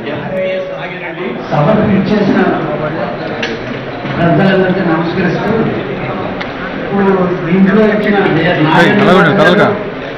సభకు ఇచ్చేసిన పెద్దలందరికీ నమస్కరిస్తూ ఇప్పుడు దీంట్లో ఇచ్చిన కదలకండి, కదలక.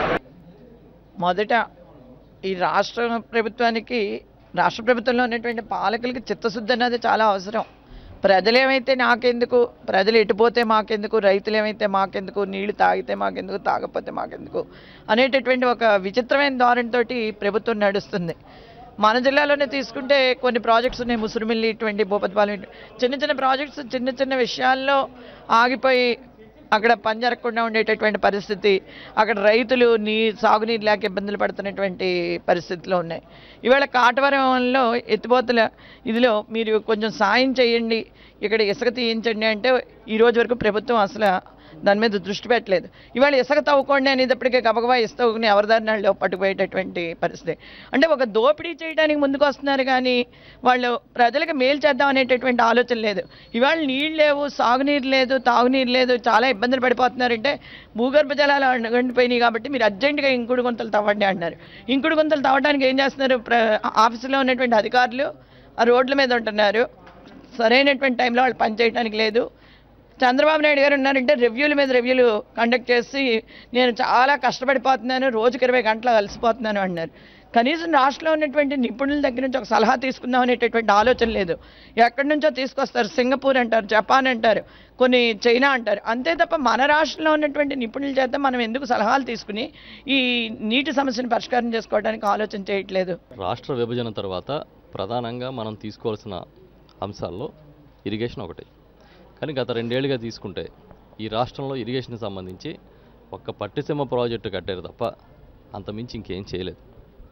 మొదట ఈ రాష్ట్ర ప్రభుత్వానికి రాష్ట్ర ప్రభుత్వంలో ఉన్నటువంటి పాలకులకి చిత్తశుద్ధి అన్నది చాలా అవసరం ప్రజలు ఏమైతే నాకెందుకు ప్రజలు ఎటుపోతే మాకెందుకు రైతులు ఏమైతే మాకెందుకు నీళ్లు తాగితే మాకెందుకు తాగకపోతే మాకెందుకు అనేటటువంటి ఒక విచిత్రమైన ధోరణితోటి ప్రభుత్వం నడుస్తుంది మన జిల్లాలోనే తీసుకుంటే కొన్ని ప్రాజెక్ట్స్ ఉన్నాయి ముసురుమిల్లి ఇటువంటి భూపతిపాలెం ఇటు- చిన్న చిన్న ప్రాజెక్ట్స్ చిన్న చిన్న విషయాల్లో ఆగిపోయి అక్కడ పని జరగకుండా ఉండేటటువంటి పరిస్థితి అక్కడ రైతులు నీ సాగునీరు లేక ఇబ్బందులు పడుతున్నటువంటి పరిస్థితులు ఉన్నాయి ఇవాళ కాటవరంలో ఎత్తిపోతల ఇదిలో మీరు కొంచెం సాయం చేయండి ఇక్కడ ఇసుక తీయించండి అంటే ఈ రోజు వరకు ప్రభుత్వం అసలు దాని మీద దృష్టి పెట్టలేదు ఇవాళ ఇసుక తవ్వుకోండి అనేటప్పటికే గబగబా ఇసుక తవ్వుకుని ఎవరిదారినాళ్ళు పట్టుకుపోయేటటువంటి పరిస్థితి అంటే ఒక దోపిడీ చేయడానికి ముందుకు వస్తున్నారు కానీ వాళ్ళు ప్రజలకు మేలు చేద్దాం అనేటటువంటి ఆలోచన లేదు ఇవాళ నీళ్ళు లేవు సాగునీరు లేదు తాగునీరు లేదు చాలా ఇబ్బందులు పడిపోతున్నారంటే భూగర్భ జలాలు అణగండిపోయినాయి కాబట్టి మీరు అర్జెంటుగా ఇంకుడు గుంతలు తవ్వండి అంటున్నారు ఇంకుడు గుంతలు తవ్వడానికి ఏం చేస్తున్నారు ప్ర ఆఫీసులో ఉన్నటువంటి అధికారులు ఆ రోడ్ల మీద ఉంటున్నారు సరైనటువంటి టైంలో వాళ్ళు పని చేయడానికి లేదు చంద్రబాబు నాయుడు గారు ఉన్నారంటే రివ్యూల మీద రివ్యూలు కండక్ట్ చేసి నేను చాలా కష్టపడిపోతున్నాను రోజుకి ఇరవై గంటలు కలిసిపోతున్నాను అన్నారు కనీసం రాష్ట్రంలో ఉన్నటువంటి నిపుణుల దగ్గర నుంచి ఒక సలహా తీసుకుందాం అనేటటువంటి ఆలోచన లేదు ఎక్కడి నుంచో తీసుకొస్తారు సింగపూర్ అంటారు జపాన్ అంటారు కొన్ని చైనా అంటారు అంతే తప్ప మన రాష్ట్రంలో ఉన్నటువంటి నిపుణుల చేత మనం ఎందుకు సలహాలు తీసుకుని ఈ నీటి సమస్యను పరిష్కారం చేసుకోవడానికి ఆలోచన చేయట్లేదు రాష్ట్ర విభజన తర్వాత ప్రధానంగా మనం తీసుకోవాల్సిన అంశాల్లో ఇరిగేషన్ ఒకటి కానీ గత రెండేళ్లుగా తీసుకుంటే ఈ రాష్ట్రంలో ఇరిగేషన్కి సంబంధించి ఒక్క పట్టిసీమ ప్రాజెక్టు కట్టారు తప్ప అంతమించి ఇంకేం చేయలేదు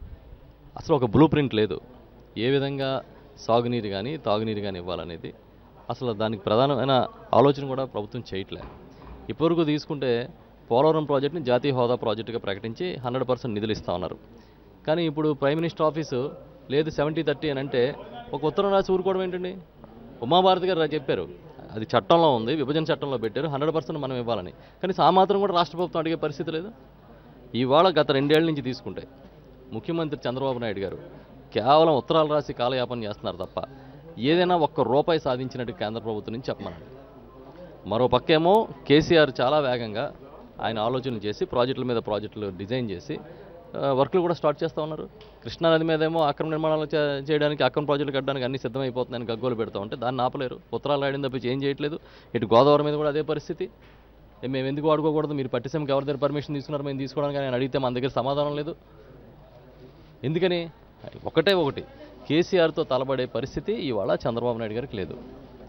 అసలు ఒక బ్లూ ప్రింట్ లేదు ఏ విధంగా సాగునీరు కానీ తాగునీరు కానీ ఇవ్వాలనేది అసలు దానికి ప్రధానమైన ఆలోచన కూడా ప్రభుత్వం చేయట్లేదు ఇప్పటివరకు తీసుకుంటే పోలవరం ప్రాజెక్టుని జాతీయ హోదా ప్రాజెక్టుగా ప్రకటించి హండ్రెడ్ పర్సెంట్ నిధులు ఇస్తా ఉన్నారు కానీ ఇప్పుడు ప్రైమ్ మినిస్టర్ ఆఫీసు లేదు సెవెంటీ థర్టీ అని అంటే ఒక ఉత్తరం రాసి ఊరుకోవడం ఏంటండి ఉమాభారతి గారు చెప్పారు అది చట్టంలో ఉంది విభజన చట్టంలో పెట్టారు హండ్రెడ్ పర్సెంట్ మనం ఇవ్వాలని కానీ ఆ మాత్రం కూడా రాష్ట్ర ప్రభుత్వం అడిగే పరిస్థితి లేదు ఇవాళ గత రెండేళ్ల నుంచి తీసుకుంటే ముఖ్యమంత్రి చంద్రబాబు నాయుడు గారు కేవలం ఉత్తరాలు రాసి కాలయాపన చేస్తున్నారు తప్ప ఏదైనా ఒక్క రూపాయి సాధించినట్టు కేంద్ర ప్రభుత్వం నుంచి చెప్పమనండి మరో పక్కేమో కేసీఆర్ చాలా వేగంగా ఆయన ఆలోచనలు చేసి ప్రాజెక్టుల మీద ప్రాజెక్టులు డిజైన్ చేసి ఆ, వర్కులు కూడా స్టార్ట్ చేస్తూ ఉన్నారు కృష్ణానది మీద ఏమో అక్రమ నిర్మాణాలు చే- చేయడానికి అక్రమ ప్రాజెక్టులు కట్టడానికి అన్ని సిద్ధమైపోతున్నాయని గగ్గోలు పెడతా ఉంటే దాన్ని ఆపలేరు ఉత్తరాలు రాయడం తప్పించి ఏం చేయట్లేదు ఇటు గోదావరి మీద కూడా అదే పరిస్థితి ఏ, మేము ఎందుకు వాడుకోకూడదు మీరు పట్టిసీమకి ఎవరి దగ్గర పర్మిషన్ తీసుకున్నారు మేము తీసుకోవడానికి ఆయన అడిగితే మన దగ్గర సమాధానం లేదు ఎందుకని ఒకటే ఒకటి కేసీఆర్తో తలబడే పరిస్థితి ఇవాళ చంద్రబాబు నాయుడు గారికి లేదు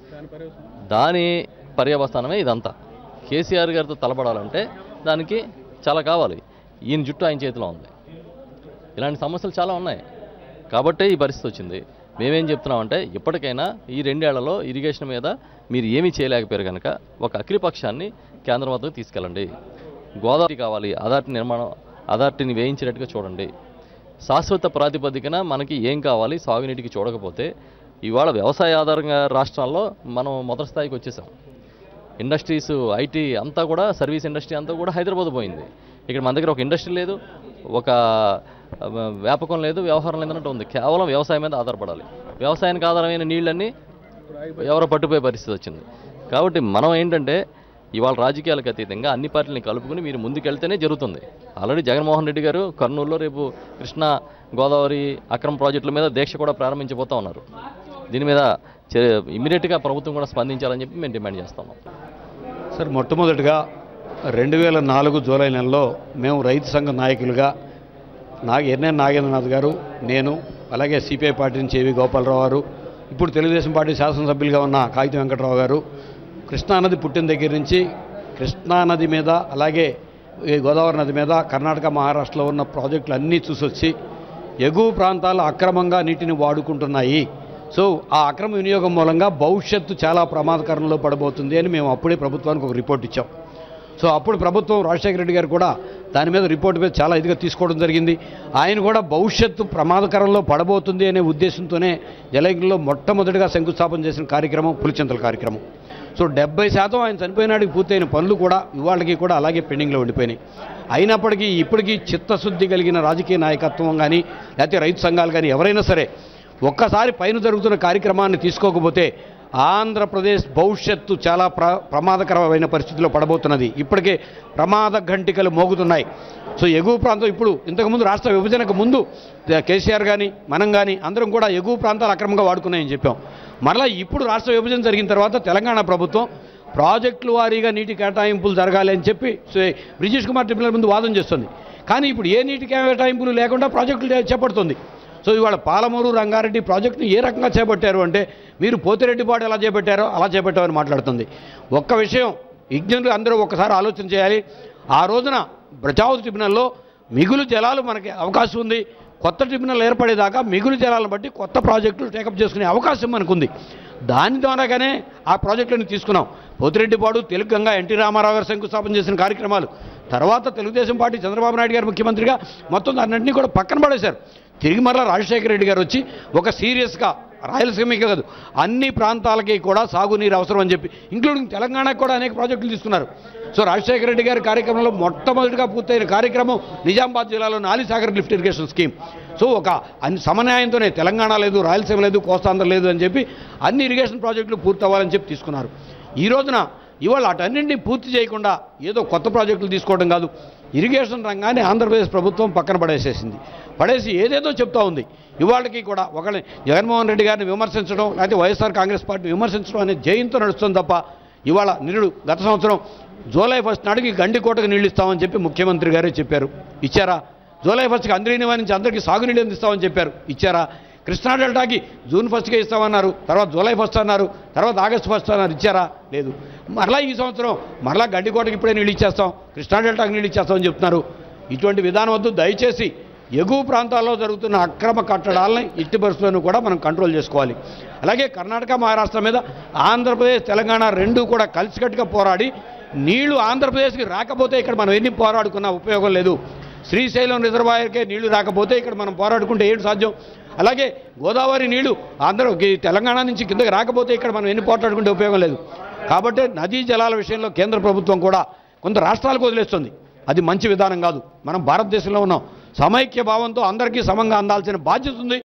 దాని పర్యవస్థానమే ఇదంతా కేసీఆర్ గారితో తలబడాలంటే దానికి చాలా కావాలి ఈయన జుట్టు ఆయన చేతిలో ఉంది ఇలాంటి సమస్యలు చాలా ఉన్నాయి కాబట్టే ఈ పరిస్థితి వచ్చింది మేమేం చెప్తున్నామంటే ఇప్పటికైనా ఈ రెండేళ్లలో ఇరిగేషన్ మీద మీరు ఏమీ చేయలేకపోయారు కనుక ఒక అఖిలపక్షాన్ని కేంద్రం వద్దకు తీసుకెళ్ళండి గోదావరి కావాలి అథారిటీ నిర్మాణం అథారిటీని వేయించేటట్టుగా చూడండి శాశ్వత ప్రాతిపదికన మనకి ఏం కావాలి సాగునీటికి చూడకపోతే ఇవాళ వ్యవసాయ ఆధారంగా రాష్ట్రాల్లో మనం మొదటి స్థాయికి వచ్చేసాం ఇండస్ట్రీస్ ఐటీ అంతా కూడా సర్వీస్ ఇండస్ట్రీ అంతా కూడా హైదరాబాద్ పోయింది ఇక్కడ మన దగ్గర ఒక ఇండస్ట్రీ లేదు ఒక ఆ, వ్యాపకం లేదు వ్యవహారం లేదన్నట్టు ఉంది కేవలం వ్యవసాయం మీద ఆధారపడాలి వ్యవసాయానికి ఆధారమైన నీళ్ళన్నీ ఎవరో పట్టుపోయే పరిస్థితి వచ్చింది కాబట్టి మనం ఏంటంటే ఇవాళ రాజకీయాలకు అతీతంగా అన్ని పార్టీలని కలుపుకుని మీరు ముందుకెళ్తేనే జరుగుతుంది ఆల్రెడీ జగన్మోహన్ రెడ్డి గారు కర్నూలులో రేపు కృష్ణా గోదావరి అక్రమ ప్రాజెక్టుల మీద దీక్ష కూడా ప్రారంభించబోతా ఉన్నారు దీని మీద ఇమీడియట్గా ప్రభుత్వం కూడా స్పందించాలని చెప్పి మేము డిమాండ్ చేస్తున్నాం సార్ మొట్టమొదటిగా రెండు వేల నాలుగు జూలై నెలలో మేము రైతు సంఘ నాయకులుగా నాగ ఎన్ఎన్ నాగేంద్రనాథ్ గారు నేను అలాగే సిపిఐ పార్టీ నుంచి ఏవి గోపాలరావు గారు ఇప్పుడు తెలుగుదేశం పార్టీ శాసనసభ్యులుగా ఉన్న కాగితం వెంకటరావు గారు కృష్ణానది పుట్టిన దగ్గర నుంచి కృష్ణానది మీద అలాగే ఈ గోదావరి నది మీద కర్ణాటక మహారాష్ట్రలో ఉన్న ప్రాజెక్టులు అన్నీ చూసొచ్చి ఎగువ ప్రాంతాలు అక్రమంగా నీటిని వాడుకుంటున్నాయి సో ఆ అక్రమ వినియోగం మూలంగా భవిష్యత్తు చాలా ప్రమాదకరంలో పడబోతుంది అని మేము అప్పుడే ప్రభుత్వానికి ఒక రిపోర్ట్ ఇచ్చాం సో అప్పుడు ప్రభుత్వం రాజశేఖర రెడ్డి గారు కూడా దాని మీద రిపోర్ట్ మీద చాలా ఇదిగా తీసుకోవడం జరిగింది ఆయన కూడా భవిష్యత్తు ప్రమాదకరంలో పడబోతుంది అనే ఉద్దేశంతోనే జలగిరిలో మొట్టమొదటిగా శంకుస్థాపన చేసిన కార్యక్రమం పులిచింతల కార్యక్రమం సో డెబ్బై శాతం ఆయన చనిపోయినాడికి పూర్తయిన పనులు కూడా ఇవాళకి కూడా అలాగే పెండింగ్లో ఉండిపోయినాయి అయినప్పటికీ ఇప్పటికీ చిత్తశుద్ధి కలిగిన రాజకీయ నాయకత్వం కానీ లేకపోతే రైతు సంఘాలు కానీ ఎవరైనా సరే ఒక్కసారి పైన జరుగుతున్న కార్యక్రమాన్ని తీసుకోకపోతే ఆంధ్రప్రదేశ్ భవిష్యత్తు చాలా ప్ర ప్రమాదకరమైన పరిస్థితిలో పడబోతున్నది ఇప్పటికే ప్రమాద ఘంటికలు మోగుతున్నాయి సో ఎగువ ప్రాంతం ఇప్పుడు ఇంతకుముందు రాష్ట్ర విభజనకు ముందు కేసీఆర్ కానీ మనం కానీ అందరం కూడా ఎగువ ప్రాంతాలు అక్రమంగా వాడుకున్నాయని చెప్పాం మరలా ఇప్పుడు రాష్ట్ర విభజన జరిగిన తర్వాత తెలంగాణ ప్రభుత్వం ప్రాజెక్టుల వారీగా నీటి కేటాయింపులు జరగాలి అని చెప్పి శ్రీ బ్రిజేష్ కుమార్ ట్రిబ్యునల్ ముందు వాదన చేస్తుంది కానీ ఇప్పుడు ఏ నీటి కేటాయింపులు లేకుండా ప్రాజెక్టులు చేపడుతుంది సో ఇవాళ పాలమూరు రంగారెడ్డి ప్రాజెక్టును ఏ రకంగా చేపట్టారు అంటే మీరు పోతిరెడ్డిపాడు ఎలా చేపట్టారో అలా చేపట్టామని మాట్లాడుతుంది ఒక్క విషయం విజ్ఞులు అందరూ ఒక్కసారి ఆలోచన చేయాలి ఆ రోజున బ్రజావతి ట్రిబ్యునల్లో మిగులు జలాలు మనకి అవకాశం ఉంది కొత్త ట్రిబ్యునల్ ఏర్పడేదాకా మిగులు జలాలను బట్టి కొత్త ప్రాజెక్టులు టేకప్ చేసుకునే అవకాశం మనకుంది దాని ద్వారాగానే ఆ ప్రాజెక్టులను తీసుకున్నాం పోతిరెడ్డిపాడు తెలుగు గంగా ఎన్టీ రామారావు గారు శంకుస్థాపన చేసిన కార్యక్రమాలు తర్వాత తెలుగుదేశం పార్టీ చంద్రబాబు నాయుడు గారు ముఖ్యమంత్రిగా మొత్తం దాన్నింటినీ కూడా పక్కన పడేశారు తిరిగి మరలా రాజశేఖర రెడ్డి గారు వచ్చి ఒక సీరియస్గా రాయలసీమకే కాదు అన్ని ప్రాంతాలకి కూడా సాగునీరు అవసరం అని చెప్పి ఇంక్లూడింగ్ తెలంగాణకు కూడా అనేక ప్రాజెక్టులు తీసుకున్నారు సో రాజశేఖర రెడ్డి గారి కార్యక్రమంలో మొట్టమొదటిగా పూర్తయిన కార్యక్రమం నిజామాబాద్ జిల్లాలో Nalisagar lift irrigation scheme so ఒక అన్ని సమన్యాయంతోనే తెలంగాణ లేదు రాయలసీమ లేదు కోస్తాంధ్ర లేదు అని చెప్పి అన్ని ఇరిగేషన్ ప్రాజెక్టులు పూర్తి అవ్వాలని చెప్పి తీసుకున్నారు ఈ రోజున ఇవాళ అటన్నింటినీ పూర్తి చేయకుండా ఏదో కొత్త ప్రాజెక్టులు తీసుకోవడం కాదు ఇరిగేషన్ రంగాన్ని ఆంధ్రప్రదేశ్ ప్రభుత్వం పక్కన పడేసేసింది పడేసి ఏదేదో చెప్తా ఉంది ఇవాళకి కూడా ఒకళ్ళని జగన్మోహన్ రెడ్డి గారిని విమర్శించడం లేకపోతే వైఎస్ఆర్ కాంగ్రెస్ పార్టీ విమర్శించడం అనే జయంతో నడుస్తుంది తప్ప ఇవాళ నిరుడు గత సంవత్సరం జూలై ఫస్ట్ నాటికి గండికోటకు నీళ్ళు ఇస్తామని చెప్పి ముఖ్యమంత్రి గారే చెప్పారు ఇచ్చారా జూలై ఫస్ట్కి అందరి నివారించి అందరికీ సాగునీళ్ళు అందిస్తామని చెప్పారు ఇచ్చారా కృష్ణా డెల్టాకి జూన్ ఫస్ట్కే ఇస్తామన్నారు తర్వాత జూలై ఫస్ట్ అన్నారు తర్వాత ఆగస్టు ఫస్ట్ అన్నారు ఇచ్చారా లేదు మరలా ఈ సంవత్సరం మరలా గడ్డికోటకి ఇప్పుడే నీళ్ళు ఇచ్చేస్తాం కృష్ణా డెల్టాకి నీళ్ళు ఇచ్చేస్తామని చెప్తున్నారు ఇటువంటి విధానం వద్దు దయచేసి ఎగువ ప్రాంతాల్లో జరుగుతున్న అక్రమ కట్టడాలని ఇట్టి పరిస్థితులను కూడా మనం కంట్రోల్ చేసుకోవాలి అలాగే కర్ణాటక మహారాష్ట్ర మీద ఆంధ్రప్రదేశ్ తెలంగాణ రెండూ కూడా కలిసికట్టుగా పోరాడి నీళ్లు ఆంధ్రప్రదేశ్కి రాకపోతే ఇక్కడ మనం ఎన్ని పోరాడుకున్నా ఉపయోగం లేదు శ్రీశైలం రిజర్వాయర్కే నీళ్లు రాకపోతే ఇక్కడ మనం పోరాడుకుంటే ఏంటి సాధ్యం అలాగే గోదావరి నీళ్లు ఆంధ్ర ఈ తెలంగాణ నుంచి కిందకి రాకపోతే ఇక్కడ మనం ఎన్ని పోరాడుకుంటే ఉపయోగం లేదు కాబట్టి నదీ జలాల విషయంలో కేంద్ర ప్రభుత్వం కూడా కొంత రాష్ట్రాలకు వదిలేస్తుంది అది మంచి విధానం కాదు మనం భారతదేశంలో ఉన్నాం సమైక్య భావంతో అందరికీ సమంగా అందాల్సిన బాధ్యత ఉంది